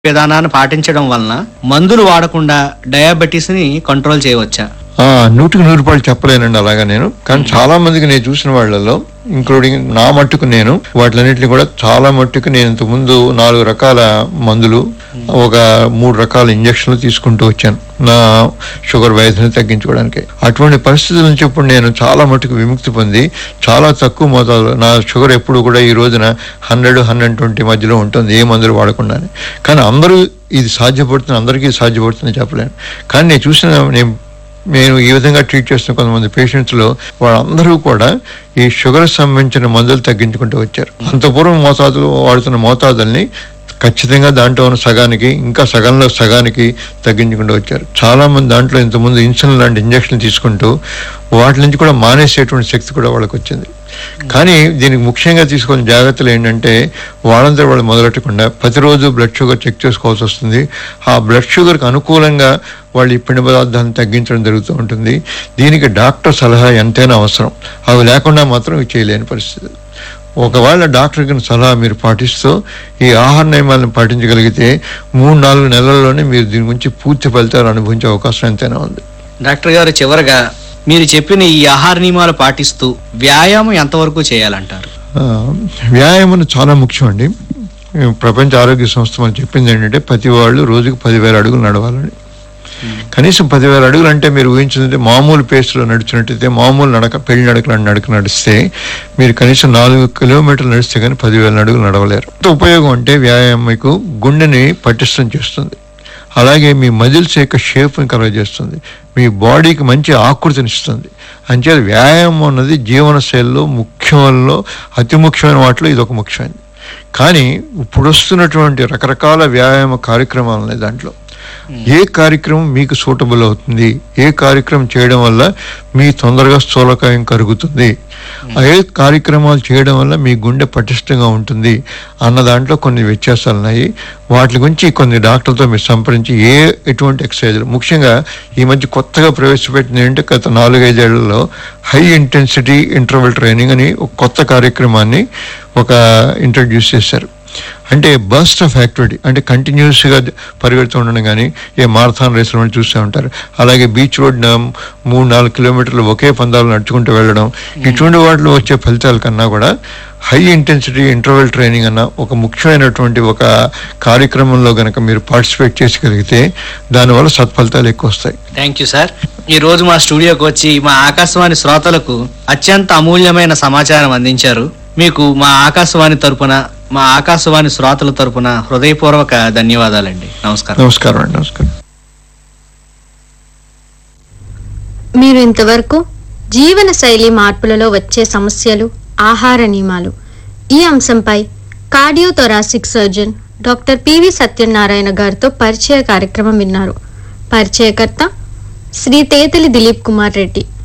విధానాన్ని పాటించడం వలన మందులు వాడకుండా డయాబెటీస్ ని కంట్రోల్ చేయవచ్చా ఆ, నూటికి నూరు రూపాయలు చెప్పలేనండి అలాగా నేను కానీ చాలా మందికి నేను చూసిన వాళ్ళలో ఇంక్లూడింగ్ నా మట్టుకు నేను వాటిలన్నింటినీ కూడా చాలా మట్టుకు నేను ఇంతకు ముందు నాలుగు రకాల మందులు ఒక మూడు రకాల ఇంజక్షన్లు తీసుకుంటూ వచ్చాను నా షుగర్ వ్యాధిని తగ్గించుకోవడానికి అటువంటి పరిస్థితుల నుంచి ఇప్పుడు నేను చాలా మట్టుకు విముక్తి పొంది చాలా తక్కువ మోతాదులో నా షుగర్ ఎప్పుడు కూడా ఈ రోజున హండ్రెడ్ హండ్రెడ్ ట్వంటీ మధ్యలో ఉంటుంది ఏ మందులు వాడకుండానే కానీ అందరూ ఇది సాధ్యపడుతుంది అందరికీ సాధ్యపడుతుంది చెప్పలేను కానీ నేను చూసిన నేను నేను ఈ విధంగా ట్రీట్ చేస్తున్న కొంతమంది పేషెంట్స్లో వాళ్ళందరూ కూడా ఈ షుగర్ సంబంధించిన మందులు తగ్గించుకుంటూ వచ్చారు అంత పూర్వం మోతాదులు వాడుతున్న మోతాదుల్ని ఖచ్చితంగా దాంట్లో ఉన్న సగానికి ఇంకా సగంలో సగానికి తగ్గించుకుంటూ వచ్చారు చాలా మంది దాంట్లో ఇంతకుముందు ఇన్సులిన్ లాంటి ఇంజక్షన్లు తీసుకుంటూ వాటి నుంచి కూడా మానేసేటువంటి శక్తి కూడా వాళ్ళకి వచ్చింది కానీ దీనికి ముఖ్యంగా తీసుకున్న జాగ్రత్తలు ఏంటంటే వాళ్ళంతా వాళ్ళు మొదలెట్టకుండా ప్రతిరోజు బ్లడ్ షుగర్ చెక్ చేసుకోవాల్సి వస్తుంది ఆ బ్లడ్ షుగర్కి అనుకూలంగా వాళ్ళు ఈ పిండి పదార్థాలను తగ్గించడం జరుగుతూ ఉంటుంది దీనికి డాక్టర్ సలహా ఎంతైనా అవసరం అవి లేకుండా మాత్రం ఇవి చేయలేని పరిస్థితి ఒకవేళ డాక్టర్ గారి సలహా మీరు పాటిస్తూ ఈ ఆహార నియమాలను పాటించగలిగితే మూడు నాలుగు నెలల్లోనే మీరు దీని గురించి పూర్తి ఫలితాలు అనుభవించే అవకాశం ఎంతైనా ఉంది డాక్టర్ గారు చివరగా మీరు చెప్పిన ఈ ఆహార నియమాలు పాటిస్తూ వ్యాయామం ఎంతవరకు చేయాలంటారు ఆ, వ్యాయామం చాలా ముఖ్యం అండి ఈ ప్రపంచ ఆరోగ్య సంస్థ మనం చెప్పింది ఏంటంటే ప్రతి వాళ్ళు రోజుకు పదివేల అడుగులు నడవాలని కనీసం పదివేల అడుగులు అంటే మీరు ఊహించిందంటే మామూలు పేస్లో నడిచినట్టయితే మామూలు నడక పెళ్లి నడకలు నడక నడిస్తే మీరు కనీసం నాలుగు కిలోమీటర్లు నడిస్తే కానీ పదివేల అడుగులు నడవలేరు ఎంత ఉపయోగం అంటే వ్యాయామం మీకు గుండెని పటిష్టం చేస్తుంది అలాగే మీ మజిల్స్ యొక్క షేప్ని కలర్ చేస్తుంది మీ బాడీకి మంచి ఆకృతిని ఇస్తుంది అంచేత వ్యాయామం అన్నది జీవన శైలిలో ముఖ్యంలో అతి ముఖ్యమైన వాటిలో ఇది ఒక ముఖ్యమైనది కానీ ఇప్పుడు వస్తున్నటువంటి రకరకాల వ్యాయామ కార్యక్రమాలు ఉన్నాయి దాంట్లో ఏ కార్యక్రమం మీకు సూటబుల్ అవుతుంది ఏ కార్యక్రమం చేయడం వల్ల మీ తొందరగా స్థూలకాయం కరుగుతుంది ఏ కార్యక్రమాలు చేయడం వల్ల మీ గుండె పటిష్టంగా ఉంటుంది అన్న దాంట్లో కొన్ని వ్యత్యాసాలు ఉన్నాయి వాటి గురించి కొన్ని డాక్టర్లతో మీరు సంప్రదించి ఏ ఎటువంటి ఎక్సర్సైజులు ముఖ్యంగా ఈ మధ్య కొత్తగా ప్రవేశపెట్టింది ఏంటంటే గత నాలుగైదేళ్లలో హై ఇంటెన్సిటీ ఇంటర్వెల్ ట్రైనింగ్ అని ఒక కొత్త కార్యక్రమాన్ని ఒక ఇంట్రడ్యూస్ చేశారు అంటే బర్స్ట్ ఆఫ్ యాక్టివిటీ అంటే కంటిన్యూస్గా పరిగెడుతూ ఉండడం కానీ ఏ మారథాన్ రేసులు మనం చూస్తూ ఉంటారు అలాగే బీచ్ రోడ్ మూడు నాలుగు కిలోమీటర్లు ఒకే పందాలు నడుచుకుంటూ వెళ్ళడం ఇటువంటి వాటిలో వచ్చే ఫలితాల కన్నా కూడా హై ఇంటెన్సిటీ ఇంటర్వెల్ ట్రైనింగ్ అన్న ఒక ముఖ్యమైనటువంటి ఒక కార్యక్రమంలో కనుక మీరు పార్టిసిపేట్ చేయగలిగితే దానివల్ల సత్ఫలితాలు ఎక్కువ వస్తాయి థ్యాంక్ యూ సార్ ఈ రోజు మా స్టూడియోకి వచ్చి మా ఆకాశవాణి శ్రోతలకు అత్యంత అమూల్యమైన సమాచారం అందించారు మీకు మా ఆకాశవాణి తరపున మా ఆకాశవాణి శ్రోతల తరపున హృదయపూర్వక ధన్యవాదాలండి నమస్కారం నమస్కారం అండి నమస్కారం మీరు ఇంతవరకు జీవన శైలి మార్పులలో వచ్చే సమస్యలు ఆహార నియమాలు ఈ అంశంపై cardiothoracic surgeon doctor P V Satyanarayana గారితో పరిచయ కార్యక్రమం విన్నారు పరిచయకర్త శ్రీ తేతలి దిలీప్ కుమార్ రెడ్డి